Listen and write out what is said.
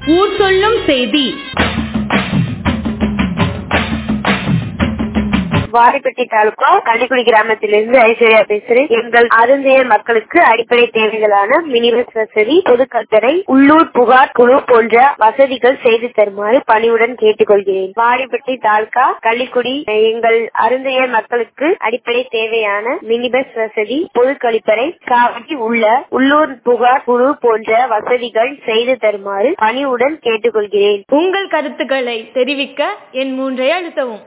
ஊர் சொல்லும் செய்தி வாடிப்பட்டி தாலுகா கள்ளிக்குடி கிராமத்திலிருந்து ஐஸ்வர்யா பேசுறேன் எங்கள் அருந்தையர் மக்களுக்கு அடிப்படை தேவைகளான மினி பஸ் வசதி பொது கட்டளை உள்ளூர் புகார் குழு போன்ற வசதிகள் செய்து தருமாறு பணிவுடன் கேட்டுக்கொள்கிறேன் வாடிப்பட்டி தாலுகா கள்ளிக்குடி எங்கள் அருந்தையர் மக்களுக்கு அடிப்படை தேவையான மினி பஸ் வசதி பொது கழிப்பறை சாவடி உள்ள உள்ளூர் புகார் குழு போன்ற வசதிகள் செய்து தருமாறு பணிவுடன் கேட்டுக்கொள்கிறேன் உங்கள் கருத்துக்களை தெரிவிக்க என் மூன்றை அழுத்தவும்